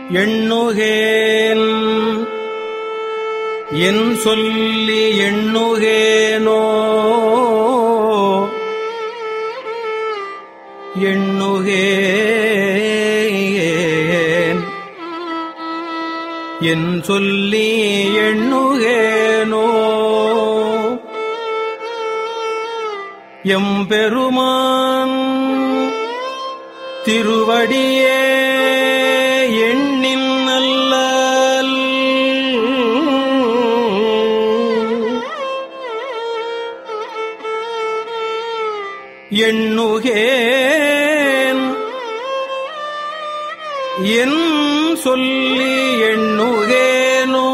எண்ணுகேன் என் சொல்லி எண்ணுகேனோ எண்ணுகேன் என் சொல்லி எண்ணுகேனோ எம்பெருமான் திருவடியே எண்ணின் அல்லல் எண்ணுகேன் என் சொல்லி எண்ணுகேனோ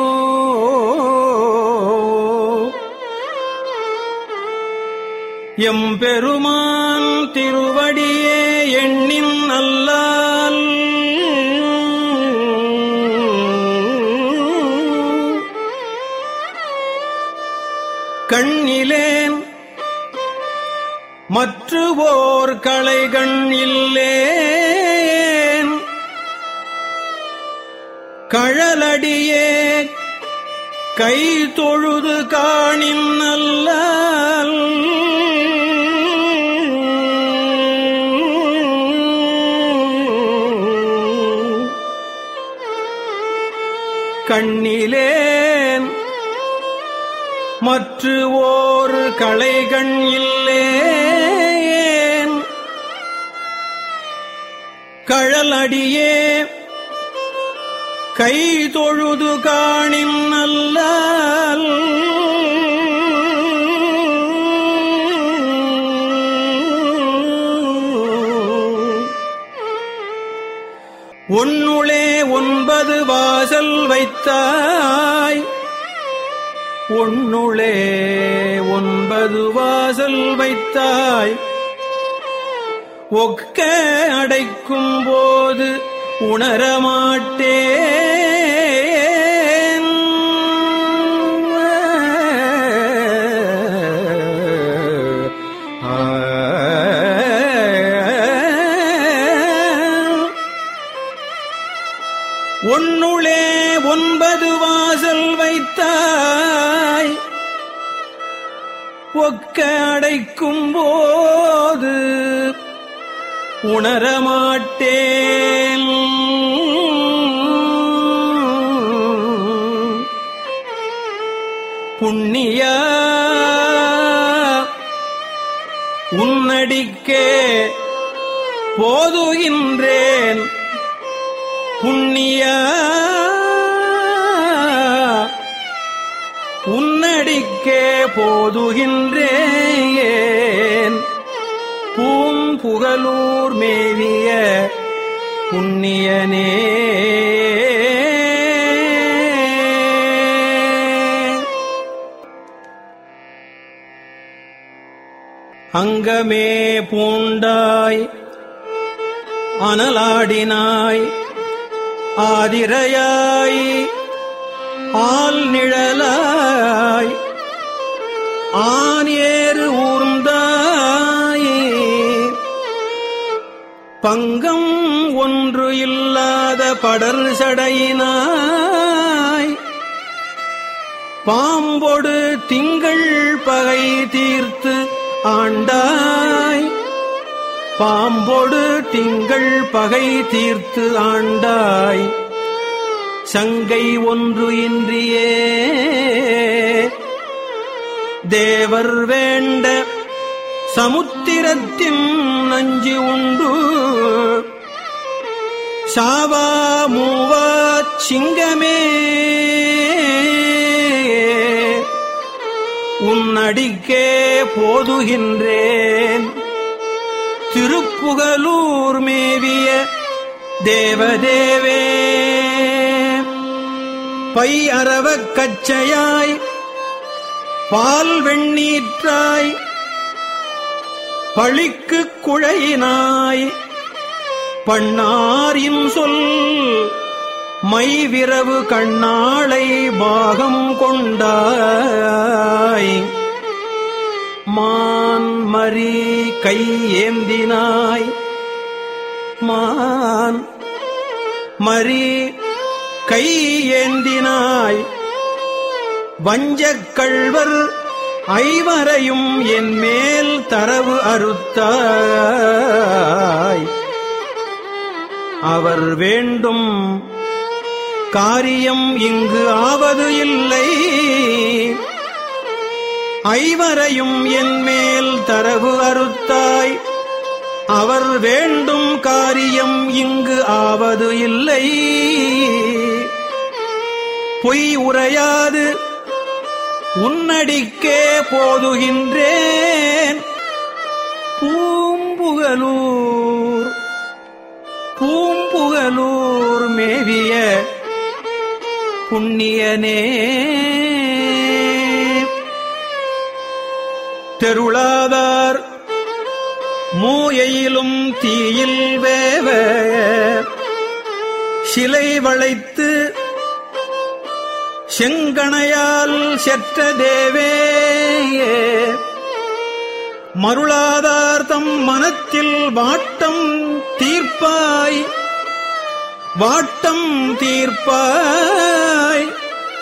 எம்பெருமான் திருவடியே எண்ணின் அல்லால் கண்ணிலேன் மற்றுவோர் களைகண் இல்லேன் கழலடியே கை தொழுது காணின் அல்லல் கண்ணிலேன் மற்று ஓர் களைகண் இல்லேன் கழலடியே கை தொழுது காணின் நல்ல ஒன்னுளே ஒன்பது வாசல் வைத்தாய் ஒன்னுளே ஒன்பது வாசல் வைத்தாய் ஒக்க அடைக்கும் போது உணரமாட்டேன் ஒன்னுளே ஒன்பது வாசல் வைத்தாய் ஒக்க அடைக்கும் போது உணரமாட்டேன் புண்ணியா உன்னடிக்கே போதுகின்றேன் புண்ணியா உன்னடிக்கே போதுகின்றேன் பூம்புகலூர் மேவிய புண்ணியனே அங்கமே பூண்டாய் அனலாடினாய் ஆதிரையாய் ஆல் நிழலாய் ஆனேறு ஊர்ந்தாய் பங்கம் ஒன்று இல்லாத படர் சடையினாய் பாம்பொடு திங்கள் பகை தீர்த்து ஆண்டாய் பாம்பொடு திங்கள் பகை தீர்த்து ஆண்டாய் சங்கை ஒன்று இன்றியே தேவர் வேண்ட சமுத்திரத்தின் நஞ்சு உண்டு சாவா மூவா சிங்கமே உன்னடிக்கே போதுகின்றேன் திருப்புகலூர் மேவிய தேவதேவே பை அரவக் கச்சையாய் பால் வெண்ணீற்றாய் பழிக்கு குழையினாய் பண்ணாரின் சொல் மை விரவு கண்ணாளை பாகம் கொண்டாய் மான் மரி கை ஏந்தினாய் மான் மறி கை ஏந்தினாய் வஞ்சக் கள்வர் ஐவரையும் என் மேல் தரவு அறுத்தாய் அவர் வேண்டும் காரியம் இங்கு ஆவது இல்லை ஐவரையும் என் மேல் தரவு அறுத்தாய் அவர் வேண்டும் காரியம் இங்கு ஆவது இல்லை பொய் உரையாது உன்னடிக்கே போதுகின்றேன் பூம்புகலூர் பூம்புகலூர் மேவிய புண்ணியனே தெருளாதார் மூயையிலும் தீயில் வேவ சிலை வளைத்து செங்கணையால் செற்ற தேவே மருளாதார்த்தம் மனத்தில் வாட்டம் தீர்ப்பாய் வாட்டம் தீர்ப்பாய்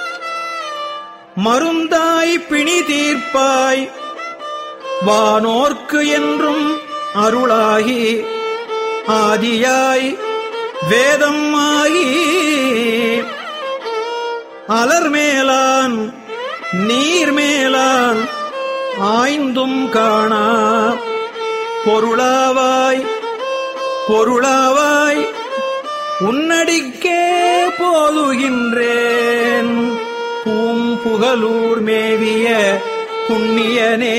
மருந்தாய் பிணி தீர்ப்பாய் வானோர்க்கு என்றும் அருளாகி ஆதியாய் வேதம் ஆகி அலர் மேலான் நீர் மேலான் ஆய்ந்தும் காணா பொருளாவாய் பொருளாவாய் உன்னடிக்கே போதுகின்றேன் பூம்புகலூர் மேவிய புண்ணியனே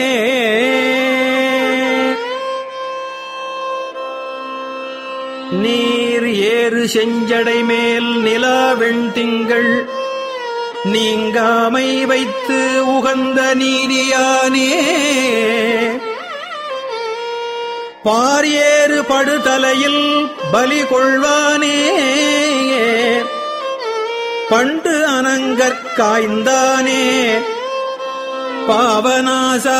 நீர் ஏறு செஞ்சடை மேல் நிலா வெண்திங்கள் நீங்காமை வைத்து உகந்த நீதியானே பார் ஏறு படுதலையில் பலி கொள்வானே பண்டு அனங்கற் காய்ந்தானே பாவநாசா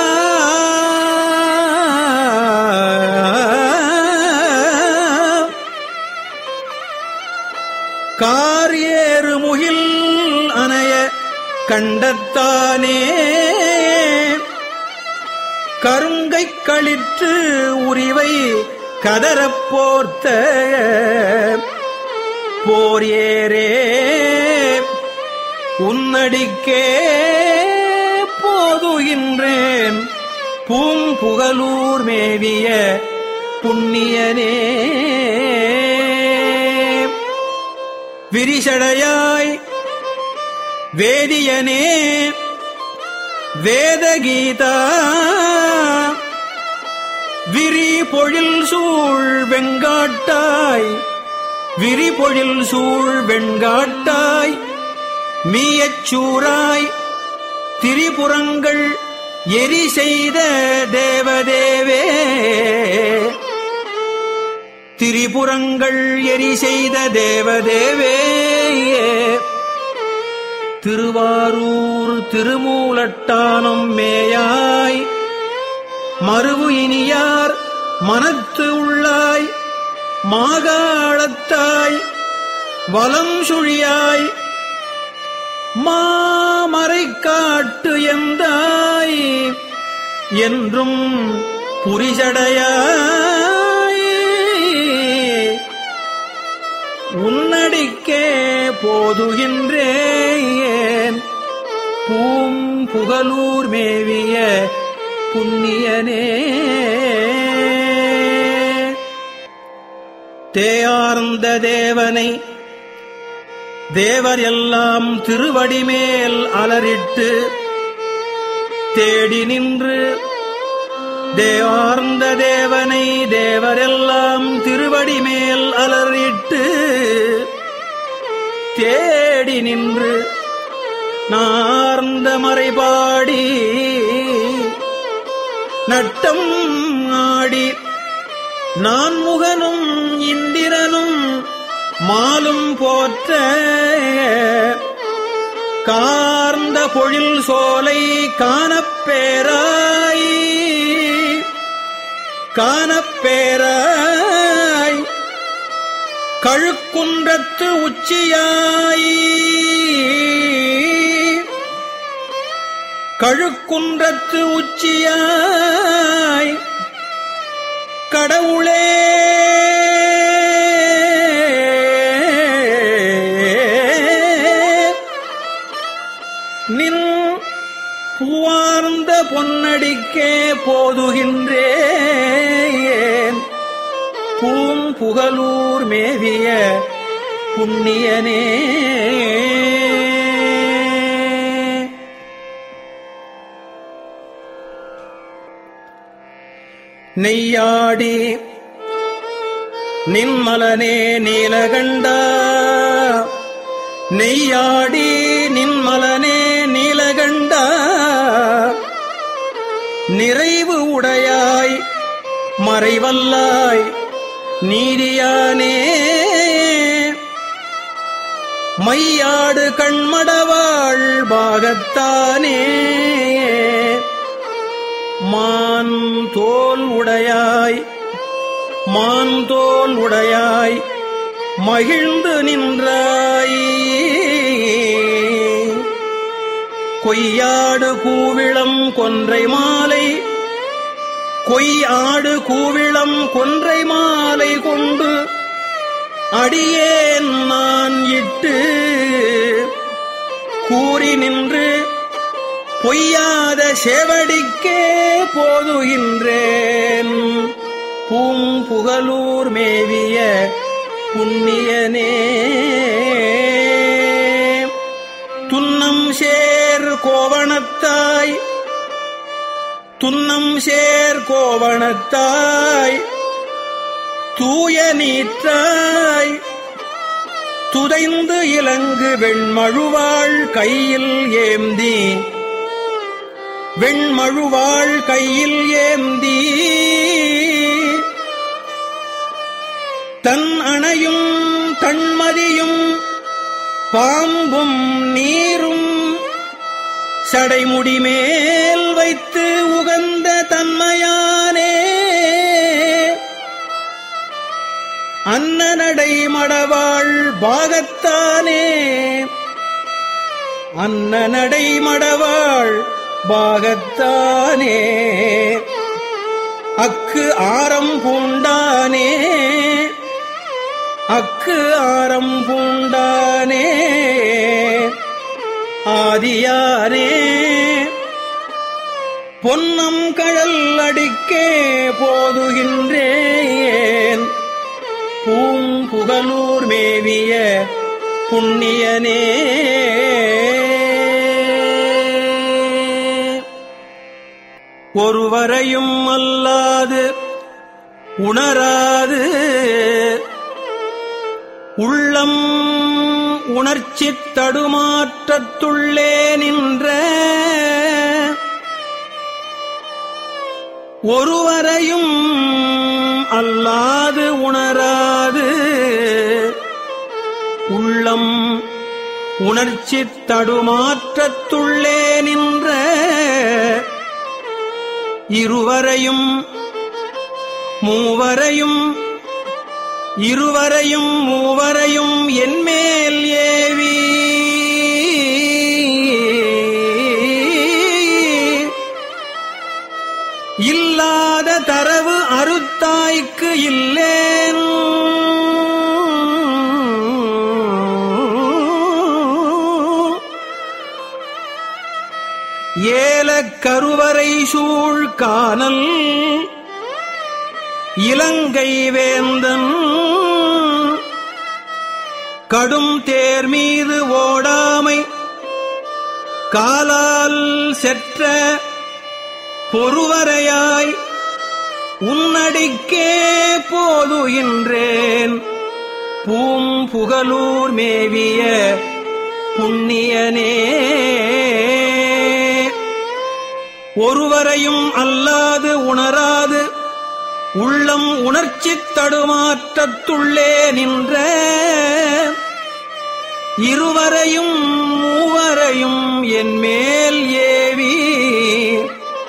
காரியேறு முகில் அணைய கண்டத்தானே கருங்கை களிற்று உரிவை கதறப் போர்த்த போர் ஏரே உன்னடிக்கே போதுகின்றேன் பூம்புகலூர் மேவிய புண்ணியனே விரிசடையாய் வேதியனே வேதகீதா விரி பொழில் சூழ் வெங்காட்டாய் விரி பொழில் சூழ் வெண்காட்டாய் மீயச்சூராய் திரிபுரங்கள் எரி செய்த தேவதேவே திரிபுரங்கள் எரி செய்த தேவதேவே திருவாரூர் திருமூலட்டானம் மேயாய் மறுவு இனியார் மனத்து உள்ளாய் மாகாளத்தாய் வலம் சுழியாய் மாமரை காட்டு எந்தாய் என்றும் புரிசடையாய் உன்னடிக்கே போதுகின்றேன் பூம்புகலூர் மேவிய புண்ணியனே தேயார்ந்த தேவனை தேவர் எல்லாம் திருவடிமேல் அலரிட்டு தேடி நின்று தேவார்ந்த தேவனை தேவரெல்லாம் திருவடி மேல் அலறிட்டு தேடி நின்று நார்ந்த மறைபாடி நட்டம் ஆடி நான்முகனும் இந்திரனும் மாலும் போற்ற கார்ந்த பொழில் சோலை காணப்பேராய் காணப்பேராய் கழுக்கு கழுக்குன்றத்து உச்சியாய் கழுக்குன்றத்து உச்சியாய் கடவுளே நின் பூவார்ந்த பொன்னடிக்கே போதுகின்றேன் பூம் புகலூர் மேவிய புண்ணியனே நெய்யாடி நின்மலனே நீலகண்டா நெய்யாடி நின்மலனே நீலகண்டா நிறைவு உடையாய் மறைவல்லாய் நீதியானே மையாடு கண்மடவாள் பாகத்தானே மான் தோல் உடையாய் மான் தோல் உடையாய் மகிழ்ந்து நின்றாய் கொய்யாடு கூவிளம் கொன்றை மாலை கொய் ஆடு கூவிளம் கொன்றை மாலை கொண்டு அடியேன் நான் இட்டு கூறி நின்று பொய்யாத செவடிக்கே போதுகின்றேன் பூம் புகலூர் மேவிய புண்ணியனே துன்னம் சேர் கோவணத்தாய் துன்னம் சேர் கோவணத்தாய் தூய நீற்றாய் துதைந்து இலங்கு வெண்மழுவாள் கையில் ஏந்தி வெண்மழுவாள் கையில் ஏந்தி தன் அணையும் தன்மதியும் பாம்பும் நீரும் சடைமுடி மேல் வைத்து உகந்த தன்மையானே அன்னநடை மடவாள் பாகத்தானே அன்னநடை மடவாள் பாகத்தானே அக்கு ஆரம் பூண்டானே அக்கு ஆரம் பூண்டானே ஆதியானே பொன்னம் கழல் அடிக்கே போதுகின்றேன் பூம் புகலூர் மேவிய புண்ணியனே ஒருவரையும் அல்லாது உணராது உள்ளம் உணர்ச்சித் தடுமாற்றத்துள்ளே நின்ற ஒருவரையும் அல்லாது உணராது உள்ளம் உணர்ச்சித் தடுமாற்றத்துள்ளே நின்ற இருவரையும் மூவரையும் இருவரையும் மூவரையும் என்மேல் ஏவி இல்லாத தரவு அறுத்தாய்க்கு இல்லேன் ஏலக் கருவறை சூழ் காணல் இலங்கை வேந்தன் கடும் தேர் மீது ஓடாமை காலால் செற்ற பொறுவரையாய் உன்னடிக்கே போதுகின்றேன் பூம் புகலூர் மேவிய புண்ணியனே ஒருவரையும் அல்லாது உணராது உள்ளம் உணர்ச்சித் தடுமாற்றத்துள்ளே நின்ற இருவரையும் மூவரையும் என் மேல் ஏவி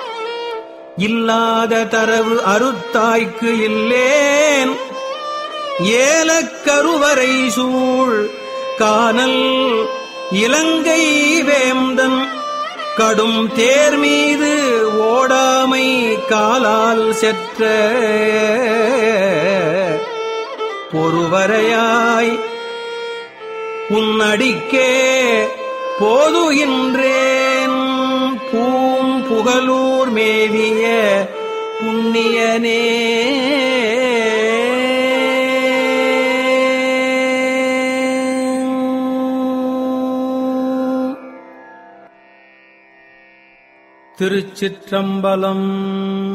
இல்லாத தரவு அருத்தாய்க்கு இல்லேன் ஏலக்கருவரை சூழ் கானல் இலங்கை வேந்தன் கடும் தேர் மீது ஓடாமை காலால் செற்ற பொறுவரையாய் உன்னடிக்கே போதுகின்றேன் பூம் புகழூர் மேவிய புண்ணியனே திருச்சிற்றம்பலம்